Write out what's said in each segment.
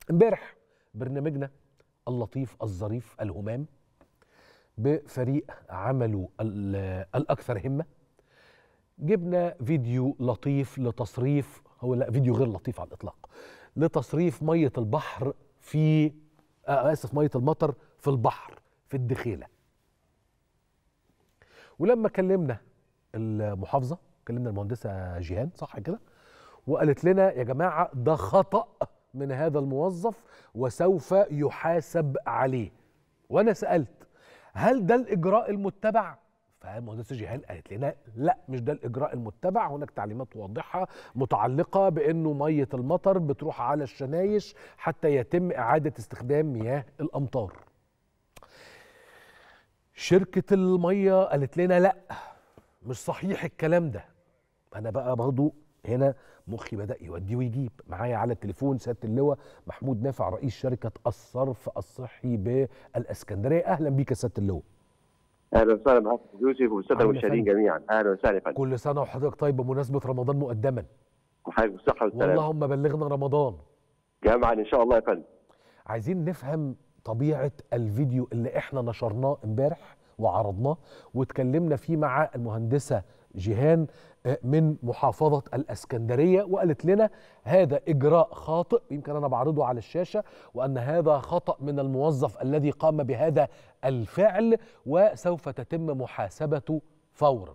امبارح برنامجنا اللطيف الظريف الهمام بفريق عمله ال- الاكثر همه جبنا فيديو لطيف لتصريف هو لا فيديو غير لطيف على الاطلاق لتصريف ميه البحر في آه اسف ميه المطر في البحر في الدخيله ولما كلمنا المحافظه كلمنا المهندسه جيهان صح كده وقالت لنا يا جماعه ده خطا من هذا الموظف وسوف يحاسب عليه وانا سالت هل ده الاجراء المتبع فالمهندسه جيهان قالت لنا لا مش ده الاجراء المتبع هناك تعليمات واضحه متعلقه بانه ميه المطر بتروح على الشنايش حتى يتم اعاده استخدام مياه الامطار شركه الميه قالت لنا لا مش صحيح الكلام ده انا بقى برضو هنا مخي بدا يودي ويجيب معايا على التليفون سياده اللواء محمود نافع رئيس شركه الصرف الصحي بالاسكندريه اهلا بيك يا سياده اللواء اهلا وسهلا بحضرتك يوسف والساده أهلا المشاهدين فندم. جميعا اهلا وسهلا يا فندم كل سنه وحضرتك طيب بمناسبه رمضان مقدما وحضرتك بالصحه والسلامه واللهم بلغنا رمضان جميعا ان شاء الله يا فندم عايزين نفهم طبيعه الفيديو اللي احنا نشرناه امبارح وعرضناه واتكلمنا فيه مع المهندسه جيهان آه، من محافظه الاسكندريه وقالت لنا هذا اجراء خاطئ يمكن انا بعرضه على الشاشه وان هذا خطا من الموظف الذي قام بهذا الفعل وسوف تتم محاسبته فورا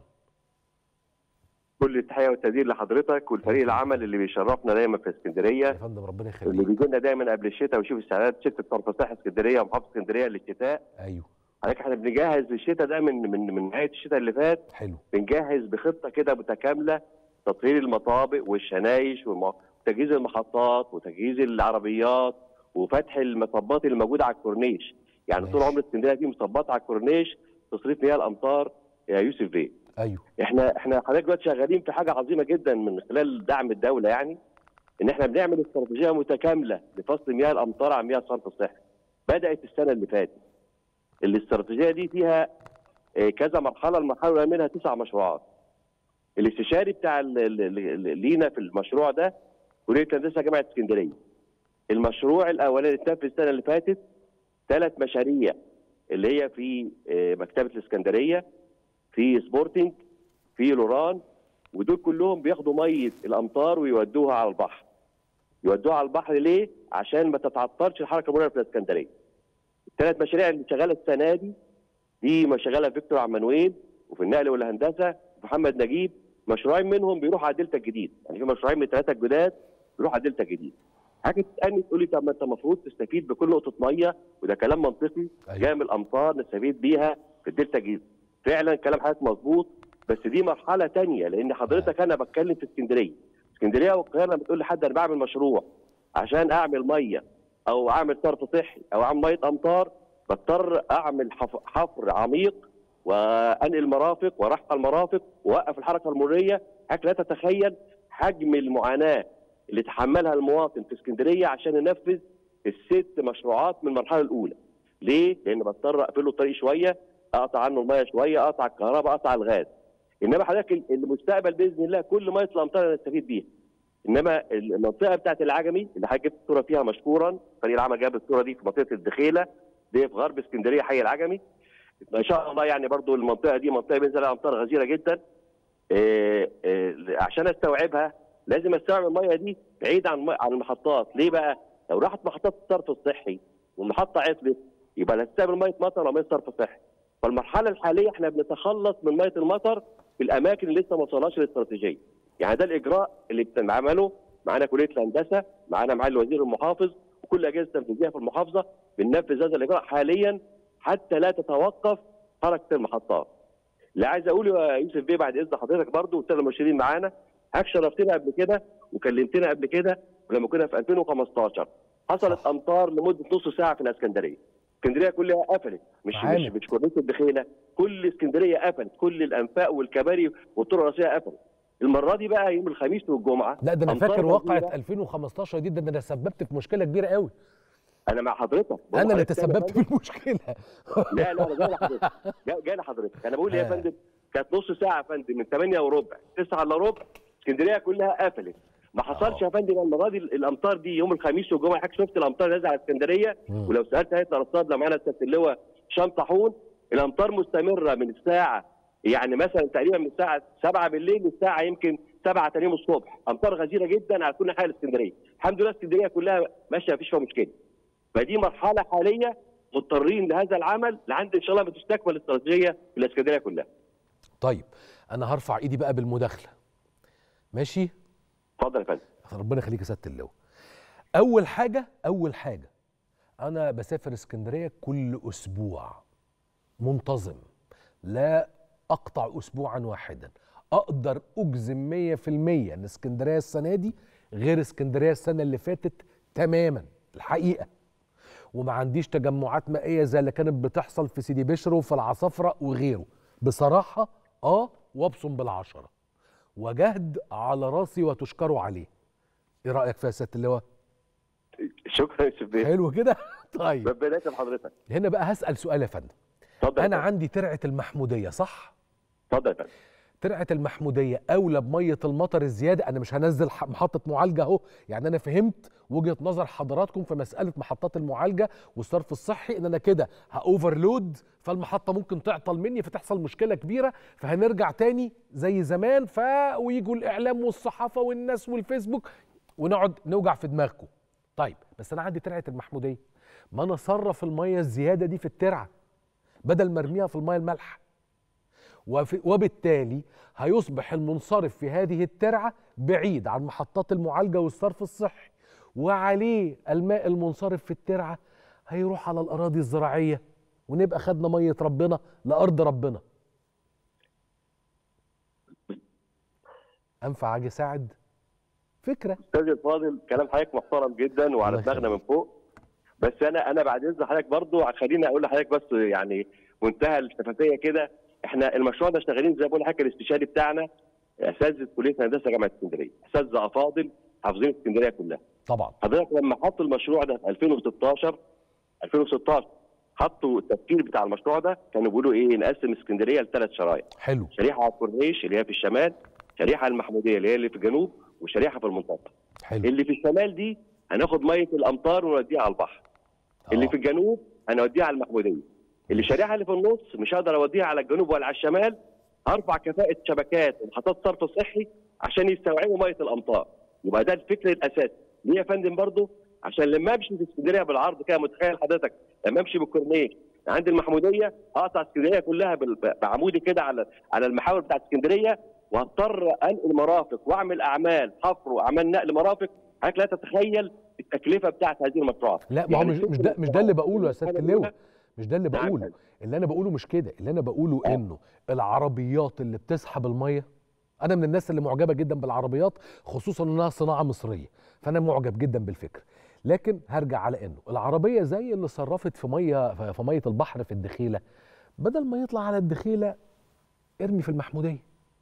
كل التحيه والتقدير لحضرتك والفريق العمل اللي بيشرفنا دايما في يا اسكندريه فندم ربنا اللي يخليك بيجي لنا دايما قبل الشتاء ويشوف استعدادات شركه صرف الصحه اسكندريه ومحافظه اسكندريه للشتاء ايوه حضرتك احنا بنجهز للشتاء ده من من من نهايه الشتاء اللي فات حلو بنجهز بخطه كده متكامله تطهير المطابق والشنايش والم- وتجهيز المحطات وتجهيز العربيات وفتح المصبات اللي موجوده على الكورنيش يعني طول ماشي. عمر اسكندريه في مصبات على الكورنيش تصريف مياه الامطار يا يوسف بيه ايوه احنا احنا حضرتك دلوقتي شغالين في حاجه عظيمه جدا من خلال دعم الدوله يعني ان احنا بنعمل استراتيجيه متكامله لفصل مياه الامطار عن مياه الصرف الصحي بدات السنه اللي فاتت الاستراتيجيه دي فيها آه، كذا مرحله المرحله الاولى منها تسع مشروعات الاستشاري بتاع ال- ال- ال- لينا في المشروع ده كليه هندسه جامعه اسكندريه المشروع الاولاني اتنفذ السنه اللي فاتت ثلاث مشاريع اللي هي في آه، مكتبه الاسكندريه في سبورتنج في لوران ودول كلهم بياخدوا ميه الامطار ويودوها على البحر يودوها على البحر ليه عشان ما تتعطلش الحركه المروريه في الاسكندريه الثلاث مشاريع اللي شغاله السنه دي دي ما شغاله فيكتور عمانويل وفي النقل والهندسه محمد نجيب مشروعين منهم بيروحوا على الدلتا الجديد يعني في مشروعين من الثلاثه الجداد بيروحوا على الدلتا الجديد حاجه تسالني تقول لي طب ما انت المفروض تستفيد بكل نقطه ميه وده كلام منطقي ايوه جايه من الامطار نستفيد بيها في الدلتا الجديد فعلا كلام حضرتك مظبوط بس دي مرحله تانية لان حضرتك انا بتكلم في اسكندريه اسكندريه والقاهره لما بتقول لحد انا بعمل مشروع عشان اعمل ميه او اعمل صرف صحي او اعمل ميه امطار بضطر اعمل حف- حفر عميق وانقل مرافق وارحل المرافق واوقف الحركه المروريه حضرتك لا تتخيل حجم المعاناه اللي تحملها المواطن في اسكندريه عشان ينفذ الست مشروعات من المرحله الاولى ليه؟ لان بضطر اقفل له الطريق شويه اقطع عنه الميه شويه اقطع الكهرباء اقطع الغاز انما حضرتك ال- المستقبل باذن الله كل ميه الامطار نستفيد بيها انما المنطقه بتاعت العجمي اللي حضرتك جبت الصوره فيها مشكورا فريق العمل جاب الصوره دي في منطقه الدخيله دي في غرب اسكندريه حي العجمي ما شاء الله يعني برضو المنطقه دي منطقه بينزل عليها امطار غزيره جدا إيه إيه عشان استوعبها لازم استوعب الميه دي بعيد عن عن المحطات ليه بقى لو راحت محطات الصرف الصحي والمحطه عطلت يبقى لا تستقبل ميه مطر ولا ميه صرف صحي فالمرحله الحاليه احنا بنتخلص من ميه المطر في الاماكن اللي لسه ما وصلناش للاستراتيجيه يعني ده الاجراء اللي بنعمله معانا كليه الهندسه معانا معالي الوزير المحافظ وكل الاجهزه التنفيذيه في المحافظه بننفذ هذا الاجراء حاليا حتى لا تتوقف حركه المحطات اللي عايز اقوله يا يوسف بيه بعد اذن حضرتك برضو والساده المشاهدين معانا حضرتك شرفتنا قبل كده وكلمتنا قبل كده ولما كنا في 2015 حصلت صح. امطار لمده نص ساعه في الاسكندريه اسكندريه كلها قفلت مش معانا. مش مش كورنيش الدخيله كل اسكندريه قفلت كل الانفاق والكباري والطرق الرئيسيه قفلت المره دي بقى يوم الخميس والجمعه لا ده انا أمطار فاكر غزيرة. واقعه 2015 دي ده انا سببت في مشكله كبيره قوي انا مع حضرتك بقول انا اللي لحضرتك تاني يا تسببت فندم. في المشكله لا لا انا جاي لحضرتك جاي- جاي لحضرتك انا بقول يا آه. فندم كانت نص ساعه يا فندم من 8 وربع 9 الا ربع اسكندريه كلها قفلت ما حصلش آه. يا فندم المره دي الامطار دي يوم الخميس والجمعه حضرتك شفت الامطار اللي نزلت على اسكندريه مم. ولو سالت هيئه الارصاد لو معانا سياده اللواء هشام طاحون الامطار مستمره من الساعه يعني مثلا تقريبا من الساعه 7 بالليل للساعه يمكن 7 تاني يوم الصبح امطار غزيره جدا على كل حال اسكندريه الحمد لله اسكندريه كلها ماشيه مفيش فيها مشكله فدي مرحله حاليه مضطرين لهذا العمل لعند ان شاء الله ما تستكمل الاستراتيجيه في الاسكندريه كلها طيب انا هرفع ايدي بقى بالمداخله ماشي اتفضل يا فندم ربنا يخليك يا سياده اللواء اول حاجه اول حاجه انا بسافر اسكندريه كل اسبوع منتظم لا اقطع اسبوعا واحدا اقدر اجزم 100% ان اسكندريه السنه دي غير اسكندريه السنه اللي فاتت تماما الحقيقه وما عنديش تجمعات مائيه زي اللي كانت بتحصل في سيدي بشر وفي العصافره وغيره بصراحه اه وابصم بالعشره وجهد على راسي وتشكروا عليه ايه رايك فيها يا سياده اللواء شكرا يا شباب حلو كده طيب ربنا يكرم حضرتك هنا بقى هسال سؤال يا فندم اتفضل يا انا فندم. عندي ترعه المحموديه صح اتفضل يا فندم ترعه المحموديه اولى بميه المطر الزياده انا مش هنزل ح- محطه معالجه اهو يعني انا فهمت وجهه نظر حضراتكم في مساله محطات المعالجه والصرف الصحي ان انا كده هاوفرلود فالمحطه ممكن تعطل مني فتحصل مشكله كبيره فهنرجع تاني زي زمان ف ويجوا الاعلام والصحافه والناس والفيسبوك ونقعد نوجع في دماغكم طيب بس انا عندي ترعه المحموديه ما انا اصرف الميه الزياده دي في الترعه بدل ما ارميها في الميه المالحه وفي وبالتالي هيصبح المنصرف في هذه الترعه بعيد عن محطات المعالجه والصرف الصحي وعليه الماء المنصرف في الترعه هيروح على الاراضي الزراعيه ونبقى خدنا ميه ربنا لارض ربنا انفع اجي اساعد فكره استاذ الفاضل كلام حضرتك محترم جدا وعلى الله دماغنا من يخليك. فوق بس انا انا بعد اذن حضرتك برضو خليني اقول لحضرتك بس يعني منتهى الشفافيه كده احنا المشروع ده شغالين زي ما بقول لحضرتك الاستشاري بتاعنا اساتذه كليه هندسه جامعه اسكندريه اساتذه افاضل حافظين اسكندريه كلها طبعا حضرتك لما حطوا المشروع ده في 2016 2016 حطوا التفكير بتاع المشروع ده كانوا بيقولوا ايه نقسم اسكندريه لثلاث شرايح حلو شريحه على الكورنيش اللي هي في الشمال شريحه المحموديه اللي هي اللي في الجنوب وشريحه في المنتصف حلو اللي في الشمال دي هناخد ميه الامطار ونوديها على البحر اللي آه. في الجنوب هنوديها على المحموديه اللي الشريحه اللي في النص مش هقدر اوديها على الجنوب ولا على الشمال ارفع كفاءه شبكات ومحطات صرف صحي عشان يستوعبوا ميه الامطار يبقى ده الفكر الاساسي ليه يا فندم برضه عشان لما امشي في اسكندريه بالعرض كده متخيل حضرتك لما امشي بالكورنيش عند المحموديه اقطع اسكندريه كلها بال- بعمودي كده على على المحاور بتاعت اسكندريه واضطر انقل مرافق واعمل اعمال حفر واعمال نقل مرافق حضرتك لا تتخيل التكلفه بتاعت هذه المشروعات لا ما هو يعني مش مش الفكر ده مش ده اللي بقوله يا الحاجة سياده الأولى اللواء مش ده اللي نعم. بقوله اللي انا بقوله مش كده اللي انا بقوله انه العربيات اللي بتسحب الميه انا من الناس اللي معجبه جدا بالعربيات خصوصا انها صناعه مصريه فانا معجب جدا بالفكر لكن هرجع على انه العربيه زي اللي صرفت في ميه في ميه البحر في الدخيله بدل ما يطلع على الدخيله ارمي في المحموديه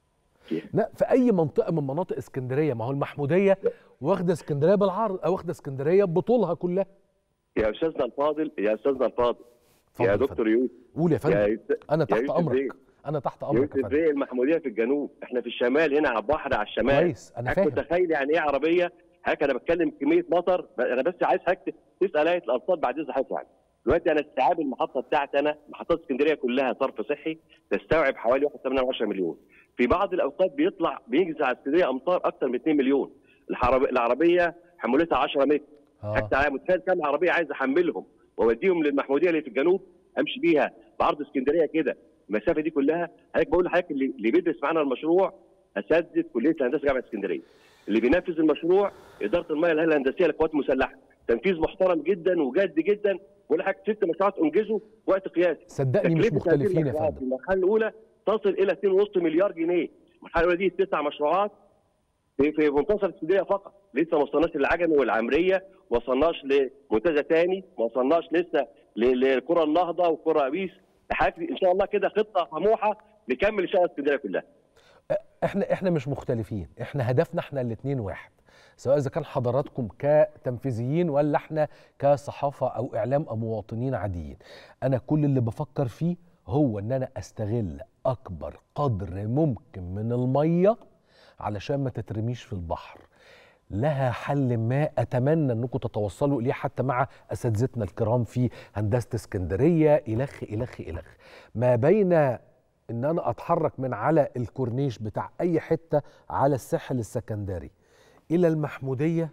لا في اي منطقه من مناطق اسكندريه ما هو المحموديه واخده اسكندريه بالعرض او واخده اسكندريه بطولها كلها يا استاذنا الفاضل يا استاذنا الفاضل اتفضل يا يا دكتور يوسف قول يا يا فندم يوسف انا يا تحت يوسف امرك بيه. انا تحت امرك يا يوسف فندم بيه المحموديه في الجنوب احنا في الشمال هنا على البحر على الشمال كويس انا حضرتك فاهم متخيل يعني ايه عربيه حضرتك انا بتكلم كميه مطر انا بس عايز حضرتك تسال هيئه الارصاد بعد اذن حضرتك يعني دلوقتي انا استيعاب المحطه بتاعتي انا محطات اسكندريه كلها صرف صحي تستوعب حوالي 1.8 مليون في بعض الاوقات بيطلع بينزل على اسكندريه امطار اكثر من 2 مليون الحرب- العربيه حمولتها 10 متر اه حتى انا متخيل كام عربيه عايز احملهم واوديهم للمحموديه اللي في الجنوب امشي بيها بعرض اسكندريه كده المسافه دي كلها حضرتك بقول لحضرتك اللي, اللي بيدرس معانا المشروع اساتذه كليه الهندسه جامعه اسكندريه اللي بينفذ المشروع اداره المياه الهيئه الهندسيه للقوات المسلحه تنفيذ محترم جدا وجاد جدا بقول لحضرتك ست مشروعات انجزوا في وقت قياسي صدقني مش تكلفة هذه مختلفين يا المشروعات فندم في المرحله الاولى تصل الى 2.5 مليار جنيه المرحله الاولى دي تسع مشروعات في في منتصف اسكندريه فقط لسه ما وصلناش للعجمي والعمريه ما وصلناش لمنتزه تاني ما وصلناش لسه ل- لقرى النهضه وقرى ابيس حضرتك ان شاء الله كده خطه طموحه نكمل ان شاء الله اسكندريه كلها احنا احنا مش مختلفين احنا هدفنا احنا الاثنين واحد سواء اذا كان حضراتكم كتنفيذيين ولا احنا كصحافه او اعلام او مواطنين عاديين انا كل اللي بفكر فيه هو ان انا استغل اكبر قدر ممكن من الميه علشان ما تترميش في البحر لها حل ما اتمنى انكم تتوصلوا اليه حتى مع اساتذتنا الكرام في هندسه اسكندريه الخ الخ الخ ما بين ان انا اتحرك من على الكورنيش بتاع اي حته على الساحل السكندري الى المحموديه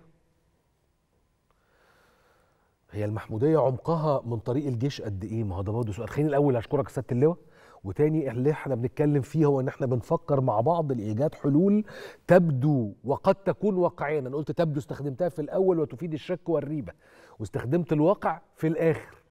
هي المحموديه عمقها من طريق الجيش قد ايه ما هو ده برضه سؤال خليني الاول اشكرك يا سياده اللواء وتاني اللي احنا بنتكلم فيه هو ان احنا بنفكر مع بعض لايجاد حلول تبدو وقد تكون واقعيه انا قلت تبدو استخدمتها في الاول وتفيد الشك والريبه واستخدمت الواقع في الاخر